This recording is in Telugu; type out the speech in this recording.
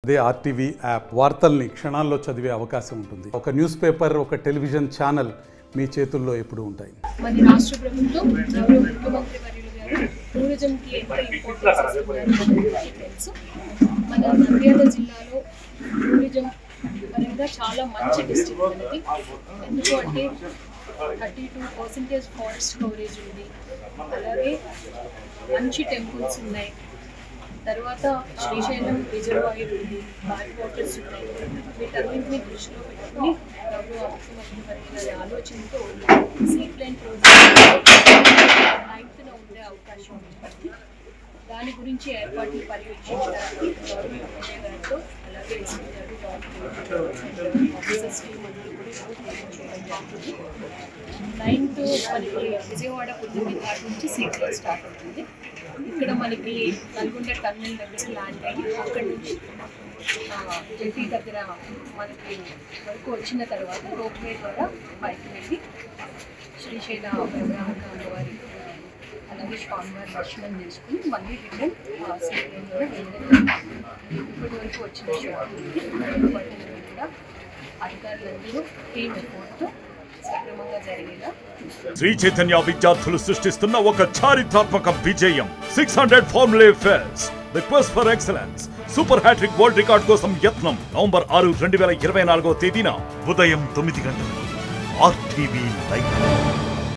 అదే ఆర్టీవీ యాప్ వార్తల్ని క్షణాల్లో చదివే అవకాశం ఉంటుంది ఒక న్యూస్ పేపర్ ఒక టెలివిజన్ ఛానల్ మీ చేతుల్లో ఎప్పుడూ ఉంటాయి మరి రాష్ట్ర ప్రభుత్వం గౌరవ ముఖ్యమంత్రి వర్యులు గారు టూరిజంకి ఎంత ఇంపార్టెన్స్ ఇస్తున్నారు మనకి తెలుసు మన నంద్యాల జిల్లాలో టూరిజం పరంగా చాలా మంచి డిస్ట్రిక్ట్ అనేది ఎందుకు అంటే thirty two percentage forest coverage ఉంది అలాగే మంచి టెంపుల్స్ ఉన్నాయి తర్వాత శ్రీశైలం రిజర్వాయర్ ఉంది బ్యాక్ వాటర్స్ ఉన్నాయి వీటన్నింటినీ దృష్టిలో పెట్టుకుని గౌరవ ముఖ్యమంత్రి గారి గారి ఆలోచనతో సీ ప్లేన్ ప్రాజెక్ట్ నైన్త్న ఉండే అవకాశం ఉంది దాని గురించి ఏర్పాట్లు పర్యవేక్షించడానికి గవర్నమెంట్ ఎమ్మెల్యే గారితో అలాగే ఎస్పీ గారు గవర్నమెంట్ ఆఫీసర్స్ టీమ్ అందరూ కూడా ఈరోజు మీటింగ్ చేయడం జరిగింది నైన్త్ మనకి విజయవాడ పుట్టింది ఘాట్ నుంచి సీక్రెట్ స్టార్ట్ అవుతుంది ఇక్కడ మనకి నల్గొండ టన్నెల్ దగ్గర ల్యాండ్ అయ్యి అక్కడి నుంచి జెటీ దగ్గర మనకి వరకు వచ్చిన తర్వాత రోప్వే ద్వారా పైకి వెళ్ళి శ్రీశైల బ్రహ్మాండ అమ్మవారి అలాగే స్వామివారి దర్శనం చేసుకుని మళ్ళీ రిటర్న్ సీక్రెట్ ద్వారా వెళ్ళడం ఇప్పటి వరకు వచ్చిన షాపింగ్కి పట్టణంలో కూడా అధికారులందరూ టీమ్ రిపోర్ట్తో సక్రమంగా జరిగేలా శ్రీ చైతన్య విద్యార్థులు సృష్టిస్తున్న ఒక చారిత్రాత్మక విజయం six hundred formulae fairs the quest for excellence super hattrick world record కోసం యత్నం నవంబర్ ఆరు రెండు వేల ఇరవై నాలుగో తేదీన ఉదయం తొమ్మిది గంటలకు ఆర్టీవీ లైవ్